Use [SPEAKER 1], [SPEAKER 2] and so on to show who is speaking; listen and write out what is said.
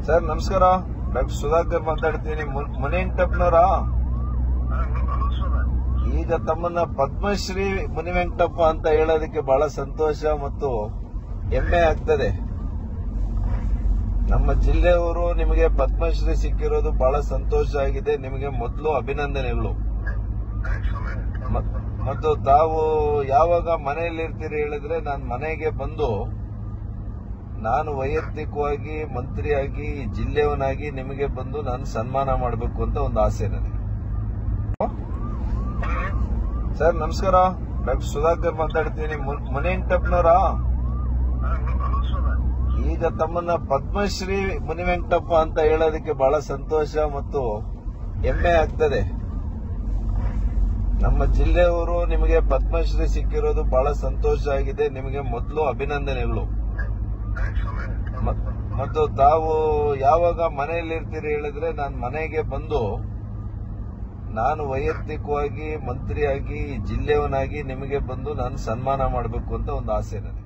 [SPEAKER 1] sir ನಮಸ್ಕಾರ doctor Sudhakar ಮಾತಾಡ್ತೀನಿ ಮುನ್- ಮುನಿವೆಂಕಟಪ್ಪನವರ ಈಗ ತಮ್ಮನ್ನ ಪದ್ಮಶ್ರೀ ಮುನಿವೆಂಕಟಪ್ಪ ಅಂತ ಹೇಳೋದಕ್ಕೆ ಬಹಳ ಸಂತೋಷ ಮತ್ತು ಹೆಮ್ಮೆ ಆಗ್ತದೆ ನಮ್ಮ ಜಿಲ್ಲೆಯವರು ನಿಮಗೆ ಪದ್ಮಶ್ರೀ ಸಿಕ್ಕಿರೋದು ಬಹಳ ಸಂತೋಷ ಆಗಿದೆ ನಿಮಗೆ ಮೊದಲು ಅಭಿನಂದನೆಗಳು ಮತ್- ಮತ್ತು ತಾವು ಯಾವಾಗ ಮನೆಯಲ್ಲಿ ಇರ್ತೀರಿ ಹೇಳಿದ್ರೆ ನಾನು ಮನೆಗೆ ಬಂದು ನಾನು ವೈಯಕ್ತಿಕವಾಗಿ ಮಂತ್ರಿಯಾಗಿ ಈ ಜಿಲ್ಲೆಯವನಾಗಿ ನಿಮಗೆ ಬಂದು ನಾನು ಸನ್ಮಾನ ಮಾಡಬೇಕು ಅಂತ ಒಂದು ಆಸೆ ನನಗೆ ಸರ್ ನಮಸ್ಕಾರ ಡಾಕ್ಟರ್ ಸುಧಾಕರ್ ಮಾತಾಡ್ತೀನಿ ಮುನ್- ಮುನಿವೆಂಕಟಪ್ಪನವರ ಈಗ ತಮ್ಮನ್ನ ಪದ್ಮಶ್ರೀ ಮುನಿವೆಂಕಟಪ್ಪ ಅಂತ ಹೇಳೋದಕ್ಕೆ ಬಹಳ ಸಂತೋಷ ಮತ್ತು ಹೆಮ್ಮೆ ಆಗ್ತದೆ ನಮ್ಮ ಜಿಲ್ಲೆಯವರು ನಿಮಗೆ ಪದ್ಮಶ್ರೀ ಸಿಕ್ಕಿರೋದು ಬಹಳ ಸಂತೋಷ ಆಗಿದೆ ನಿಮಗೆ ಮೊದಲು ಅಭಿನಂದನೆಗಳು ಮತ್- ಮತ್ತು ತಾವು ಯಾವಾಗ ಮನೆಯಲ್ಲಿ ಇರ್ತೀರಿ ಹೇಳಿದ್ರೆ ನಾನು ಮನೆಗೆ ಬಂದು ನಾನು ವೈಯಕ್ತಿಕವಾಗಿ ಮಂತ್ರಿಯಾಗಿ ಈ ಜಿಲ್ಲೆಯವನಾಗಿ ನಿಮಗೆ ಬಂದು ನಾನು ಸನ್ಮಾನ ಮಾಡಬೇಕು ಅಂತ ಒಂದು ಆಸೆ ನನಗೆ